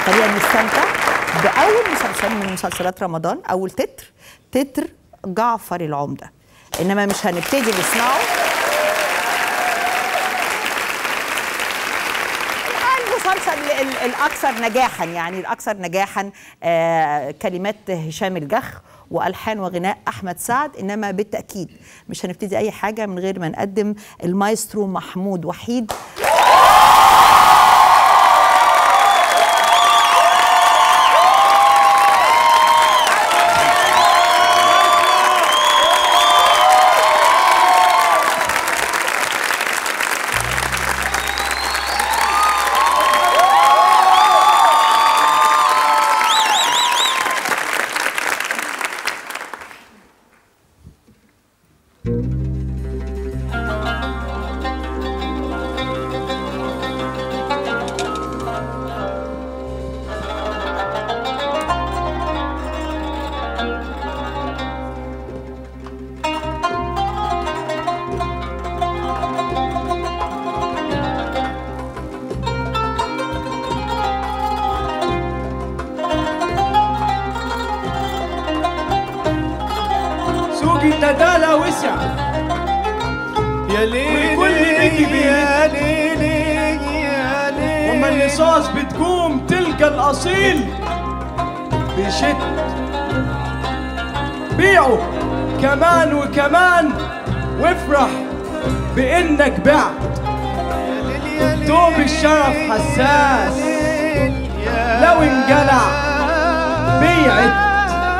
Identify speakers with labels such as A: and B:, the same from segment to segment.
A: خلينا نستمتع باول مسلسل من مسلسلات رمضان اول تتر تتر جعفر العمده انما مش هنبتدي نسمعه المسلسل ال- ال- الاكثر نجاحا يعني الاكثر نجاحا آه كلمات هشام الجخ والحان وغناء احمد سعد انما بالتاكيد مش هنبتدي اي حاجه من غير ما نقدم المايسترو محمود وحيد
B: سوق الندالة وسع يا ليلي والكل بيجي
C: يا ليلي يا ليلي
B: وما اللي صاص بتقوم تلقى الأصيل بشد بيعه كمان وكمان وافرح بإنك بعت توب الشرف حساس لو انقلع بيعد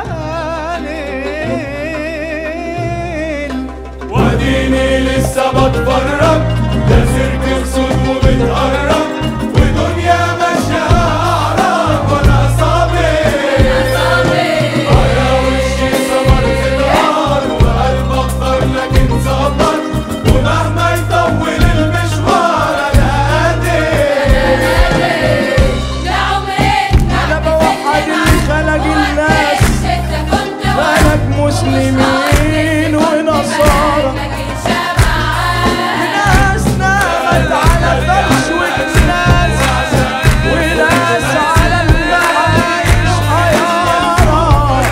D: واديني لسه بتفرج ده سيرك صوت وبتقرب ودنيا ماشية أعرف وأنا صابر على وشي صبرت نهار وقلب أخضر لكن صبر ومهما يطول المشوار أنا قادر
B: أنا بوحد اللي خلق الناس خلق مسلمين ونصارى ناس نامت على فرش وناس وناس على المعايش حيارى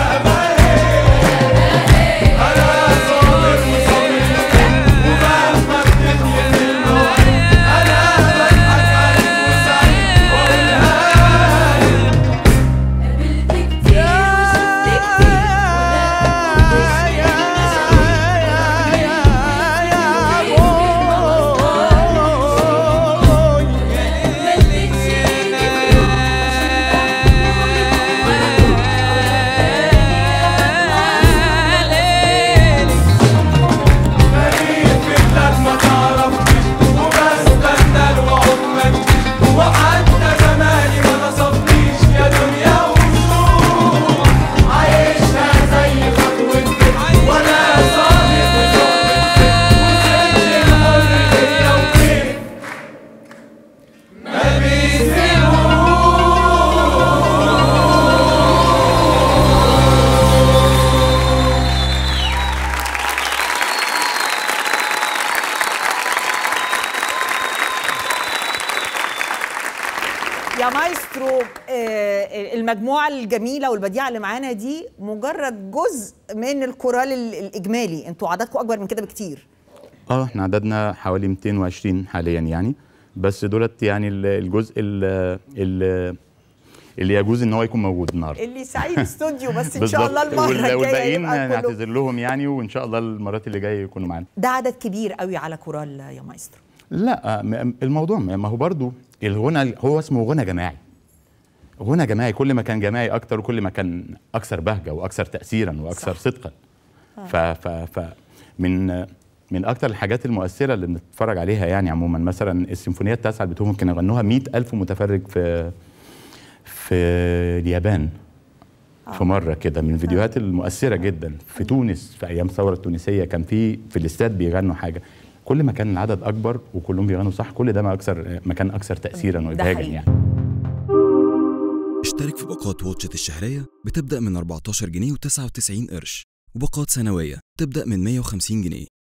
D: غريب في بلاد ما تعرفنيش وبستنى الوعود ما تجيش وحتى زماني ما نصفنيش يا دنيا وشوف عايشها زي خطوتي وانا صادق وسر الحرية وكيف ما بيسيبوش
A: يا مايسترو آه، المجموعة الجميلة والبديعة اللي معانا دي مجرد جزء من الكورال ال- الإجمالي انتوا عددكم أكبر من كده بكتير
E: اه احنا عددنا حوالي 220 حاليا يعني بس دولت يعني ال- الجزء ال- ال- اللي يجوز ان هو يكون موجود النهارده
A: اللي سعيد استوديو بس إن شاء الله
E: بالظبط.
A: المرة
E: وال-
A: الجاية
E: والباقيين
A: يبقى كله
E: نعتذر لهم يعني وان شاء الله المرات اللي جايه يكونوا معانا
A: ده عدد كبير قوي على كورال يا مايسترو
E: لا م- الموضوع ما ما هو برضو الغنى هو اسمه غنى جماعي غنى جماعي كل ما كان جماعي اكتر وكل ما كان اكثر بهجه واكثر تاثيرا واكثر
A: صح.
E: صدقا ف ف ف من من اكتر الحاجات المؤثره اللي بنتفرج عليها يعني عموما مثلا السيمفونيه التاسعه اللي بيتهوفن كانوا غنوها 100000 متفرج في في اليابان في مره كده من الفيديوهات المؤثره جدا في تونس في ايام الثوره التونسيه كان في في الاستاد بيغنوا حاجه كل ما كان العدد اكبر وكلهم بيغنوا صح كل ده ما اكثر ما كان اكثر تاثيرا
A: ده
E: وابهاجا
A: حقيقي.
E: يعني
F: اشترك في باقات واتشت الشهرية بتبدأ من 14 جنيه و99 قرش وباقات سنوية تبدأ من 150 جنيه